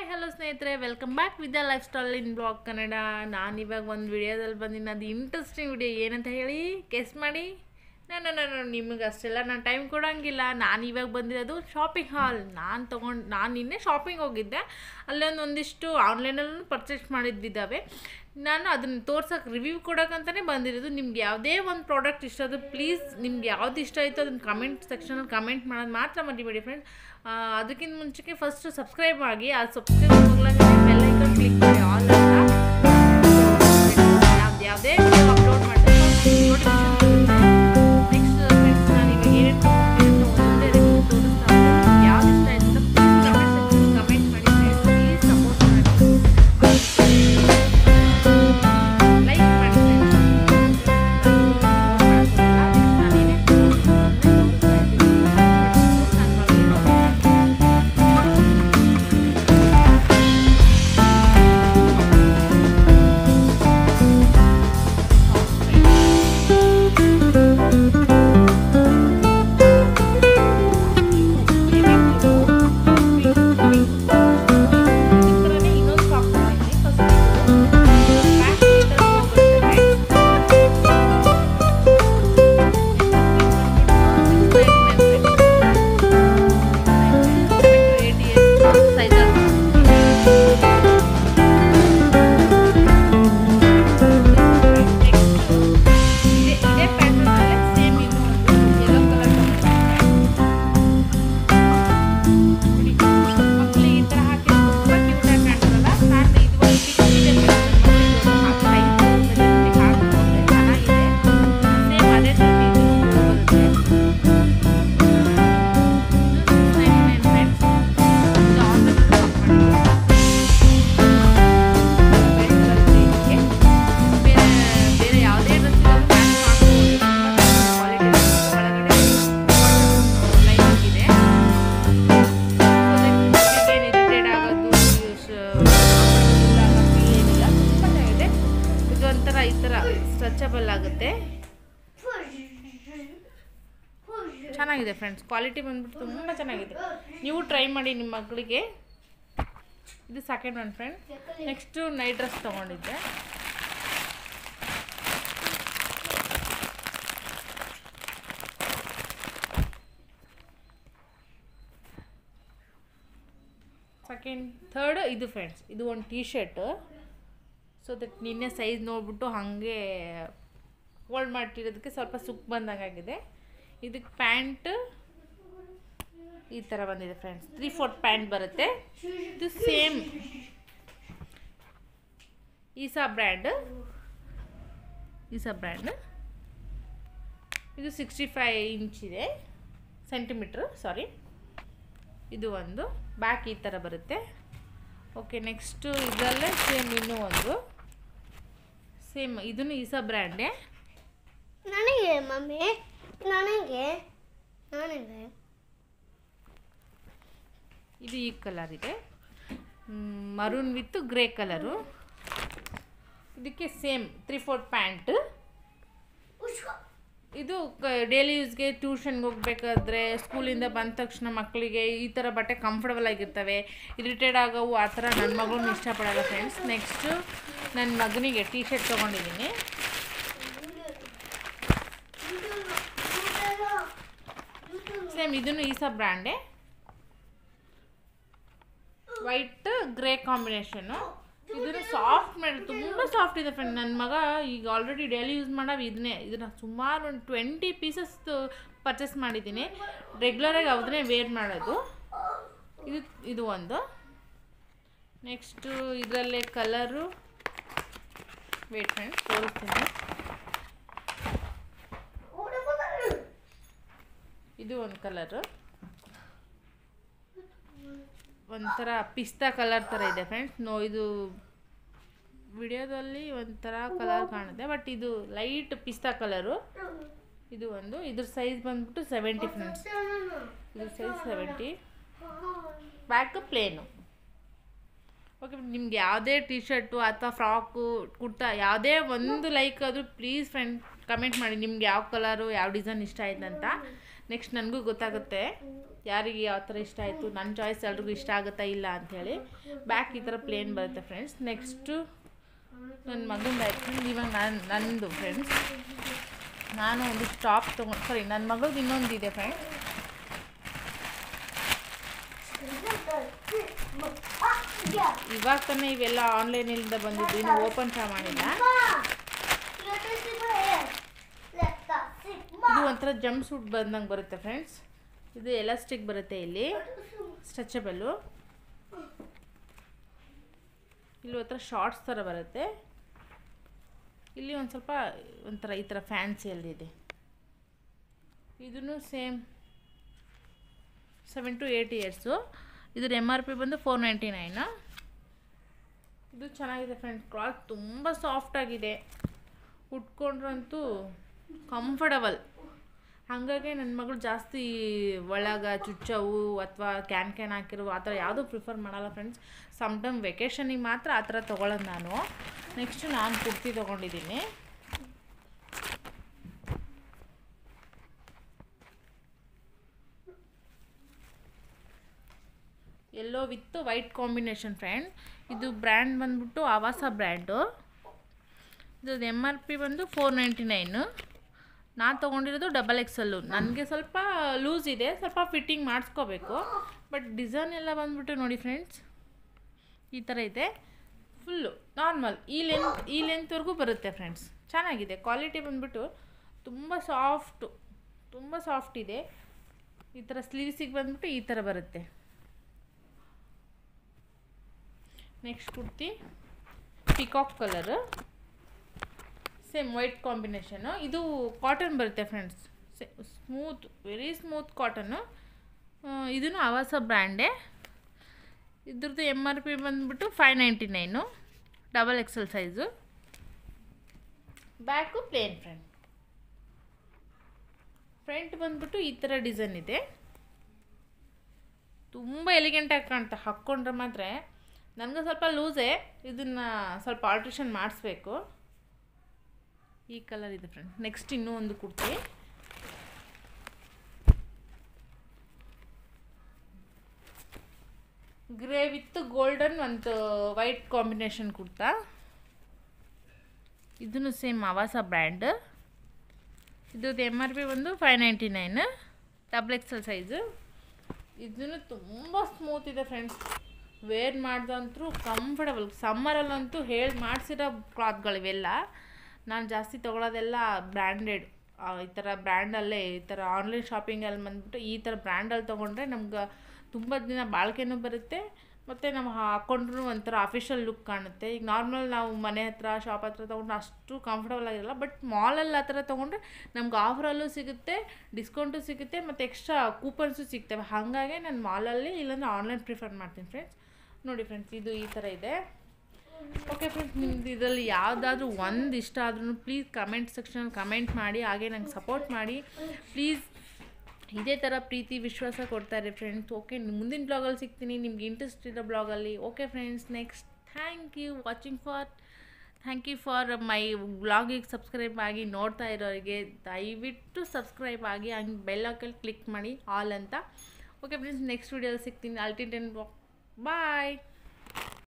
hello ಸ್ನೇಹಿತರೆ welcome back Vidya life style in blog Kannada ನಾನು ಇವಾಗ ಒಂದು ವಿಡಿಯೋದಲ್ಲಿ ಬಂದಿನಿ ಅದು ಇಂಟ್ರೆಸ್ಟಿಂಗ್ ವಿಡಿಯೋ ಏನಂತ ಹೇಳಿ ಗೆಸ್ ಮಾಡಿ ನಾನು ನಾನು ನಿಮಗೆ ಅಷ್ಟೆಲ್ಲ ನಾನು ಟೈಮ್ ಕೊಡೋಂಗಿಲ್ಲ ನಾನು ಇವಾಗ ಬಂದಿರೋದು ಶಾಪಿಂಗ್ ಹಾಲ್ ನಾನು ತೊಗೊಂಡು ನಾನು ನಿನ್ನೆ ಶಾಪಿಂಗ್ ಹೋಗಿದ್ದೆ ಅಲ್ಲೊಂದು ಒಂದಿಷ್ಟು ಆನ್ಲೈನಲ್ಲೂ ಪರ್ಚೇಸ್ ಮಾಡಿದ್ದಿದ್ದಾವೆ ನಾನು ಅದನ್ನು ತೋರ್ಸೋಕೆ ರಿವ್ಯೂ ಕೊಡೋಕ್ಕಂತಲೇ ಬಂದಿರೋದು ನಿಮ್ಗೆ ಯಾವುದೇ ಒಂದು ಪ್ರಾಡಕ್ಟ್ ಇಷ್ಟ ಆದರೂ ಪ್ಲೀಸ್ ನಿಮ್ಗೆ ಯಾವ್ದು ಇಷ್ಟ ಆಯಿತು ಅದನ್ನು ಕಮೆಂಟ್ ಸೆಕ್ಷನಲ್ಲಿ ಕಮೆಂಟ್ ಮಾಡೋದು ಮಾತ್ರ ಮರಿಬೇಡಿ ಫ್ರೆಂಡ್ಸ್ ಅದಕ್ಕಿಂತ ಮುಂಚೆಗೆ ಫಸ್ಟ್ ಸಬ್ಸ್ಕ್ರೈಬ್ ಆಗಿ ಆ ಸಬ್ಸ್ಕ್ರೈಬ್ ಹೋಗ್ಲಾಗ ಬೆಲ್ ಐಕನ್ ಕ್ಲಿಕ್ ಮಾಡಿ ಆಲ್ ಅಂತ ನಾವು ಯಾವುದೇ ಅಪ್ಲೋಡ್ ಮಾಡಿದ್ರೆ ನೆಕ್ಸ್ಟ್ ಫ್ರೆಂಡ್ಸ್ ನಾನು ಇವಾಗ ಏನೇನು ಒಂದೇ ರಿವ್ಯೂ ತೋರಿಸ್ತಾ ಯಾವ್ದು ಇಷ್ಟ ಆಯಿತು ಅಂತ ಪ್ಲೀಸ್ ಕಮೆಂಟ್ ಸೆಕ್ಷನ್ ಕಮೆಂಟ್ ಮಾಡಿ ಪ್ಲೀಸ್ ಸಪೋರ್ಟ್ ಮಾಡಿ ಲೈಕ್ ಮಾಡಿ ಇನ್ನೊಂದು ಶಾಪ್ ಫಸ್ಟ್ ಮಕ್ಕಳು ಈ ಥರ ಹಾಕಿ ತುಂಬ ಕ್ಯೂಟಾಗಿ ಕಾಣ್ತಾರಲ್ಲ ನಾನು ಇದು ಒಂದು ಚಿಕ್ಕ ಹಾಕಿಕೊಂಡ್ರೆ ಚೆನ್ನಾಗಿದೆ ಸೇಮ್ ಅದೇ ಥರ ಬರುತ್ತೆ ಬೇರೆ ಬೇರೆ ಯಾವುದೇ ಡ್ರೆಸ್ ಲೈನಿಂಗ್ ಇದೆ ಇರಿಟೇಟ್ ಆಗೋದು ಏನಿಲ್ಲ ತುಂಬ ಚೆನ್ನಾಗಿದೆ ಇದು ಒಂಥರ ಈ ಥರ ಸ್ಟ್ರೆಚಬಲ್ ಆಗುತ್ತೆ ಚೆನ್ನಾಗಿದೆ ಫ್ರೆಂಡ್ಸ್ ಕ್ವಾಲಿಟಿ ಬಂದ್ಬಿಟ್ಟು ತುಂಬ ಚೆನ್ನಾಗಿದೆ ನೀವು ಟ್ರೈ ಮಾಡಿ ನಿಮ್ಮ ಮಕ್ಕಳಿಗೆ ಇದು second one friend next night dress ತೊಗೊಂಡಿದ್ದೆ ಸೆಕೆಂಡ್ ಥರ್ಡ್ ಇದು ಫ್ರೆಂಡ್ಸ್ ಇದು ಒಂದು ಟೀ ಶರ್ಟ್ ಸೊ ದಟ್ ನಿನ್ನೆ ಸೈಜ್ ನೋಡ್ಬಿಟ್ಟು ಹಾಗೆ ಹೋಲ್ಡ್ ಮಾಡಿಟ್ಟಿರೋದಕ್ಕೆ ಸ್ವಲ್ಪ ಸುಕ್ ಬಂದಂಗಾಗಿದೆ ಇದಕ್ಕೆ ಪ್ಯಾಂಟ್ ಈ ಥರ ಬಂದಿದೆ ಫ್ರೆಂಡ್ಸ್ ತ್ರೀ ಫೋರ್ತ್ ಪ್ಯಾಂಟ್ ಬರುತ್ತೆ ಇದು ಸೇಮ್ ಈಸಾ ಬ್ರ್ಯಾಂಡ್ ಈಸಾ ಬ್ರ್ಯಾಂಡ್ ಇದು ಸಿಕ್ಸ್ಟಿ ಫೈವ್ ಇಂಚ್ ಇದೆ ಸೆಂಟಿಮೀಟ್ರ್ ಸಾರಿ ಇದು ಒಂದು ಬ್ಯಾಕ್ ಈ ಥರ ಬರುತ್ತೆ ಓಕೆ ನೆಕ್ಸ್ಟು ಇದರಲ್ಲೇ ಸೇಮ್ ಇನ್ನೂ ಒಂದು ಸೇಮ್ ಇದನ್ನು ಈಸಾ ಬ್ರ್ಯಾಂಡೇ ನನಗೆ ಮಮ್ಮಿ ನನಗೆ ನನಗೆ ಇದು ಈ ಕಲರ್ ಇದೆ ಮರೂನ್ ವಿತ್ ಗ್ರೇ ಕಲರು ಇದಕ್ಕೆ ಸೇಮ್ ತ್ರೀ ಫೋರ್ತ್ ಪ್ಯಾಂಟ್ ಇದು ಡೈಲಿ ಯೂಸ್ಗೆ ಟ್ಯೂಷನ್ಗೆ ಹೋಗ್ಬೇಕಾದ್ರೆ ಸ್ಕೂಲಿಂದ ಬಂದ ತಕ್ಷಣ ಮಕ್ಕಳಿಗೆ ಈ ಥರ ಬಟ್ಟೆ ಕಂಫರ್ಟಬಲ್ ಆಗಿರ್ತವೆ ಇರಿಟೇಟ್ ಆಗೋವು ಆ ಥರ ನನ್ನ ಮಗಳನ್ನ ಇಷ್ಟಪಡಲ್ಲ ಫ್ರೆಂಡ್ಸ್ ನೆಕ್ಸ್ಟು ನನ್ನ ಮಗನಿಗೆ ಟೀ ಶರ್ಟ್ ತೊಗೊಂಡಿದ್ದೀನಿ ಸೇಮ್ ಇದನ್ನು ಈಸಾ ಬ್ರ್ಯಾಂಡೇ ವೈಟ್ ಗ್ರೇ ಕಾಂಬಿನೇಷನ್ನು ಇದನ್ನು ಸಾಫ್ಟ್ ಮಾಡಿ ತುಂಬ ಸಾಫ್ಟ್ ಇದೆ ಫ್ರೆಂಡ್ ನನ್ನ ಮಗ ಈಗ ಆಲ್ರೆಡಿ ಡೈಲಿ ಯೂಸ್ ಮಾಡೋ ಇದನ್ನೇ ಇದನ್ನು ಸುಮಾರು ಒಂದು ಟ್ವೆಂಟಿ ಪೀಸಸ್ ಪರ್ಚೇಸ್ ಮಾಡಿದ್ದೀನಿ ರೆಗ್ಯುಲರಾಗಿ ಅದನ್ನೇ ವೇರ್ ಮಾಡೋದು ಇದು ಇದು ಒಂದು ನೆಕ್ಸ್ಟು ಇದರಲ್ಲೇ ಕಲರು ವೇಟ್ ಫ್ರೆಂಡ್ ತೋರಿಸ್ತೀನಿ ಇದು ಒಂದು ಕಲರು ಒಂಥರ ಪಿಸ್ತಾ ಕಲರ್ ಥರ ಇದೆ ಫ್ರೆಂಡ್ಸ್ ನೋ ಇದು ವಿಡಿಯೋದಲ್ಲಿ ಒಂಥರ ಕಲರ್ ಕಾಣುತ್ತೆ ಬಟ್ ಇದು ಲೈಟ್ ಪಿಸ್ತಾ ಕಲರು ಇದು ಒಂದು ಇದ್ರ ಸೈಜ್ ಬಂದ್ಬಿಟ್ಟು ಸೆವೆಂಟಿ ಫ್ರೆಂಡ್ಸ್ ಇದ್ರ size seventy back plain okay ನಿಮ್ಗೆ ಯಾವುದೇ ಟಿ ಶರ್ಟು ಅಥವಾ ಫ್ರಾಕು ಕುರ್ತಾ ಯಾವುದೇ ಒಂದು ಲೈಕ್ ಆದರೂ ಪ್ಲೀಸ್ ಫ್ರೆಂಡ್ ಕಮೆಂಟ್ ಮಾಡಿ ನಿಮ್ಗೆ ಯಾವ ಕಲರು ಯಾವ ಡಿಸೈನ್ ಇಷ್ಟ ಆಯ್ತು ಅಂತ ನೆಕ್ಸ್ಟ್ ನನಗೂ ಗೊತ್ತಾಗುತ್ತೆ ಯಾರಿಗೆ ಯಾವ ಥರ ಇಷ್ಟ ಆಯಿತು ನನ್ನ ಚಾಯ್ಸ್ ಎಲ್ರಿಗೂ ಇಷ್ಟ ಆಗುತ್ತಾ ಇಲ್ಲ ಅಂಥೇಳಿ ಬ್ಯಾಕ್ ಈ ಥರ ಪ್ಲೇನ್ ಬರುತ್ತೆ ಫ್ರೆಂಡ್ಸ್ ನೆಕ್ಸ್ಟು ನನ್ನ ಮಗಂದು ಆಯ್ತು ಫ್ರೆಂಡ್ ಇವಾಗ ನಾನು ನಂದು ಫ್ರೆಂಡ್ಸ್ ನಾನು ಒಂದು ಟಾಪ್ ತೊಗೊಂಡು ಸಾರಿ ನನ್ನ ಮಗಳದ್ದು ಇನ್ನೊಂದಿದೆ ಫ್ರೆಂಡ್ ಇವಾಗ ತಾನೇ ಇವೆಲ್ಲ ಆನ್ಲೈನಿಂದ ಬಂದಿದ್ದು ಇನ್ನು ಓಪನ್ ಸಹ ಮಾಡಿಲ್ಲ ಇದು ಒಂಥರ ಜಂಪ್ ಸೂಟ್ ಬಂದಂಗೆ ಬರುತ್ತೆ ಫ್ರೆಂಡ್ಸ್ ಇದು ಎಲಾಸ್ಟಿಕ್ ಬರುತ್ತೆ ಇಲ್ಲಿ ಸ್ಟ್ರೆಚಬಲ್ಲು ಇಲ್ಲಿ ಒಂಥರ ಶಾರ್ಟ್ಸ್ ಥರ ಬರುತ್ತೆ ಇಲ್ಲಿ ಒಂದು ಸ್ವಲ್ಪ ಒಂಥರ ಈ ಥರ ಫ್ಯಾನ್ಸಿಯಲ್ಲಿದೆ ಇದನ್ನು same seven to eight years ಇದ್ರ ಎಮ್ ಆರ್ ಪಿ ಬಂದು ಫೋರ್ ನೈಂಟಿ ನೈನು ಇದು ಚೆನ್ನಾಗಿದೆ ಫ್ರೆಂಡ್ಸ್ ಕ್ಲಾತ್ ತುಂಬ ಸಾಫ್ಟಾಗಿದೆ ಉಟ್ಕೊಂಡ್ರಂತೂ ಕಂಫರ್ಟಬಲ್ ಹಾಗಾಗಿ ನನ್ನ ಮಗಳು ಜಾಸ್ತಿ ಒಳಗೆ ಚುಚ್ಚವು ಅಥವಾ ಕ್ಯಾನ್ ಕ್ಯಾನ್ ಹಾಕಿರೋ ಆ ಥರ ಯಾವುದೂ ಪ್ರಿಫರ್ ಮಾಡಲ್ಲ ಫ್ರೆಂಡ್ಸ್ ಸಮ್ ಟೈಮ್ ವೆಕೇಷನಿಗೆ ಮಾತ್ರ ಆ ಥರ ತೊಗೊಳೋದು ನಾನು ನೆಕ್ಸ್ಟು ನಾನು ಕುರ್ತಿ ತೊಗೊಂಡಿದ್ದೀನಿ yellow with white combination friend ಇದು ಬ್ರ್ಯಾಂಡ್ ಬಂದ್ಬಿಟ್ಟು ಆವಾಸ ಬ್ರ್ಯಾಂಡು ಇದು ಎಮ್ ಆರ್ ಪಿ ಬಂದು ಫೋರ್ ನೈಂಟಿ ನೈನು ನಾನು ತೊಗೊಂಡಿರೋದು ಡಬಲ್ ಎಕ್ಸಲ್ಲು ನನಗೆ ಸ್ವಲ್ಪ ಲೂಸ್ ಇದೆ ಸ್ವಲ್ಪ ಫಿಟ್ಟಿಂಗ್ ಮಾಡಿಸ್ಕೋಬೇಕು ಬಟ್ ಡಿಸೈನ್ ಎಲ್ಲ ಬಂದ್ಬಿಟ್ಟು ನೋಡಿ ಫ್ರೆಂಡ್ಸ್ ಈ ಥರ ಇದೆ ಫುಲ್ಲು ನಾರ್ಮಲ್ ಈ ಲೆಂತ್ ಈ ಲೆಂತ್ವರೆಗೂ ಬರುತ್ತೆ ಫ್ರೆಂಡ್ಸ್ ಚೆನ್ನಾಗಿದೆ ಕ್ವಾಲಿಟಿ ಬಂದ್ಬಿಟ್ಟು ತುಂಬ ಸಾಫ್ಟು ತುಂಬ ಸಾಫ್ಟ್ ಇದೆ ಈ ಥರ ಸ್ಲೀವ್ಸಿಗೆ ಬಂದ್ಬಿಟ್ಟು ಈ ಥರ ಬರುತ್ತೆ next kurti peacock colour same white combination ಇದು ಕಾಟನ್ ಬರುತ್ತೆ friends smooth very smooth cotton ಇದೂ ಆವಾಸ ಬ್ರ್ಯಾಂಡೇ ಇದ್ರದ್ದು ಎಮ್ ಆರ್ ಪಿ ಬಂದುಬಿಟ್ಟು five ninety nine double XL size back plain front front ಬಂದ್ಬಿಟ್ಟು ಈ ಥರ ಡಿಸೈನ್ ಇದೆ ತುಂಬ ಎಲಿಗೆಂಟಾಗಿ ಕಾಣ್ತಾ ಹಾಕ್ಕೊಂಡ್ರೆ ಮಾತ್ರ ನನಗೆ ಸ್ವಲ್ಪ ಲೂಸೇ ಇದನ್ನು ಸ್ವಲ್ಪ ಆಲ್ಟ್ರೇಷನ್ ಮಾಡಿಸ್ಬೇಕು ಈ ಕಲರ್ ಇದೆ ಫ್ರೆಂಡ್ ನೆಕ್ಸ್ಟ್ ಇನ್ನೂ ಒಂದು ಕುರ್ತಿ ಗ್ರೇ ವಿತ್ ಗೋಲ್ಡನ್ ಒಂದು ವೈಟ್ ಕಾಂಬಿನೇಷನ್ ಕುರ್ತಾ ಇದನ್ನು ಸೇಮ್ ಆವಾಸ ಬ್ರ್ಯಾಂಡ್ ಇದ್ರದ್ದು ಎಮ್ ಆರ್ ಪಿ ಬಂದು five ninety nine double XL size ಇದನ್ನು ತುಂಬ ಸ್ಮೂತ್ ಇದೆ ಫ್ರೆಂಡ್ಸ್ ವೇರ್ ಮಾಡ್ದಂತೂ ಕಂಫರ್ಟಬಲ್ ಸಮ್ಮರಲ್ಲಂತೂ ಹೇಳಿ ಮಾಡಿಸಿರೋ ಕ್ಲಾತ್ಗಳಿವೆಲ್ಲ ನಾನು ಜಾಸ್ತಿ ತೊಗೊಳೋದೆಲ್ಲ ಬ್ರ್ಯಾಂಡೆಡ್ ಈ ಥರ ಬ್ರ್ಯಾಂಡಲ್ಲೇ ಈ ಥರ ಆನ್ಲೈನ್ ಶಾಪಿಂಗಲ್ಲಿ ಬಂದ್ಬಿಟ್ಟು ಈ ಥರ ಬ್ರ್ಯಾಂಡಲ್ಲಿ ತೊಗೊಂಡ್ರೆ ನಮ್ಗೆ ತುಂಬ ದಿನ ಬಾಳಿಕೆನೂ ಬರುತ್ತೆ ಮತ್ತು ನಾವು ಹಾಕ್ಕೊಂಡ್ರೂ ಒಂಥರ ಅಫಿಷಿಯಲ್ ಲುಕ್ ಕಾಣುತ್ತೆ ಈಗ ನಾರ್ಮಲ್ ನಾವು ಮನೆ ಹತ್ರ ಶಾಪ್ ಹತ್ರ ತೊಗೊಂಡ್ರೆ ಅಷ್ಟು ಕಂಫರ್ಟಬಲ್ ಆಗಿರಲ್ಲ ಬಟ್ ಮಾಲಲ್ಲಿ ಆ ಥರ ತೊಗೊಂಡ್ರೆ ನಮ್ಗೆ ಆಫರಲ್ಲೂ ಸಿಗುತ್ತೆ ಡಿಸ್ಕೌಂಟು ಸಿಗುತ್ತೆ ಮತ್ತು ಎಕ್ಸ್ಟ್ರಾ ಕೂಪನ್ಸು ಸಿಗ್ತವೆ ಹಾಗಾಗಿ ನಾನು ಮಾಲಲ್ಲಿ ಇಲ್ಲಾಂದ್ರೆ ಆನ್ಲೈನ್ ಪ್ರಿಫರ್ ಮಾಡ್ತೀನಿ ಫ್ರೆಂಡ್ಸ್ ನೋಡಿ ಫ್ರೆಂಡ್ಸ್ ಇದು ಈ ಥರ ಇದೆ ಓಕೆ ಫ್ರೆಂಡ್ಸ್ ನಿಮ್ದು ಇದರಲ್ಲಿ ಯಾವುದಾದ್ರೂ ಒಂದು ಇಷ್ಟ ಆದ್ರೂ ಪ್ಲೀಸ್ ಕಮೆಂಟ್ ಸೆಕ್ಷನಲ್ಲಿ ಕಮೆಂಟ್ ಮಾಡಿ ಹಾಗೆ ನಂಗೆ ಸಪೋರ್ಟ್ ಮಾಡಿ ಪ್ಲೀಸ್ ಇದೇ ಥರ ಪ್ರೀತಿ ವಿಶ್ವಾಸ ಕೊಡ್ತಾರೆ ಫ್ರೆಂಡ್ಸ್ ಓಕೆ ಮುಂದಿನ ಬ್ಲಾಗಲ್ಲಿ ಸಿಗ್ತೀನಿ ನಿಮ್ಗೆ ಇಂಟ್ರೆಸ್ಟ್ ಇರೋ ಬ್ಲಾಗಲ್ಲಿ okay friends next thank you watching for thank you for my ಬ್ಲಾಗಿಗೆ ಸಬ್ಸ್ಕ್ರೈಬ್ ಆಗಿ ನೋಡ್ತಾ ಇರೋರಿಗೆ ದಯವಿಟ್ಟು ಸಬ್ಸ್ಕ್ರೈಬ್ ಆಗಿ ಹಂಗೆ ಬೆಲ್ ಹಾಕಲ್ಲಿ ಕ್ಲಿಕ್ ಮಾಡಿ ಆಲ್ ಅಂತ ಓಕೆ ಫ್ರೆಂಡ್ಸ್ ನೆಕ್ಸ್ಟ್ ವೀಡಿಯೋದಲ್ಲಿ ಸಿಗ್ತೀನಿ ಅಲ್ಟಿಟೆನ್ ಬಾಯ್